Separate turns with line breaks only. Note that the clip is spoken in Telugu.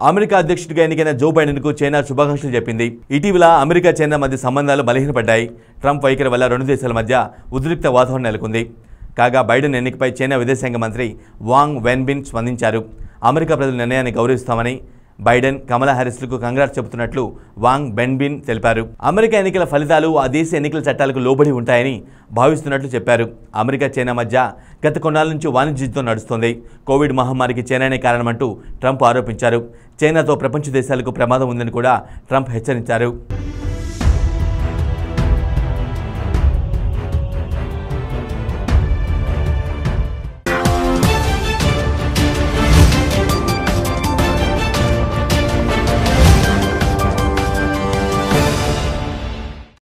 అమెరికా అధ్యక్షుడిగా ఎన్నికైన జో బైడెన్కు చైనా శుభాకాంక్షలు చెప్పింది ఇటీవల అమెరికా చైనా మధ్య సంబంధాలు బలహీనపడ్డాయి ట్రంప్ వైఖరి వల్ల రెండు దేశాల మధ్య ఉద్రిక్త వాతావరణం నెలకొంది కాగా బైడెన్ ఎన్నికపై చైనా విదేశాంగ మంత్రి వాంగ్ వెన్బిన్ స్పందించారు అమెరికా ప్రజల నిర్ణయాన్ని గౌరవిస్తామని బైడెన్ కమలా హ్యారిస్లకు కంగ్రాట్స్ చెబుతున్నట్లు వాంగ్ బెన్బిన్ తెలిపారు అమెరికా ఎన్నికల ఫలితాలు ఆ దేశ ఎన్నికల చట్టాలకు లోబడి ఉంటాయని భావిస్తున్నట్లు చెప్పారు అమెరికా చైనా మధ్య గత కొన్నాళ్ళ నుంచి వాణిజ్య యుద్ధం నడుస్తోంది కోవిడ్ మహమ్మారికి చైనానే కారణమంటూ ట్రంప్ ఆరోపించారు చైనాతో ప్రపంచ దేశాలకు ప్రమాదం ఉందని కూడా ట్రంప్ హెచ్చరించారు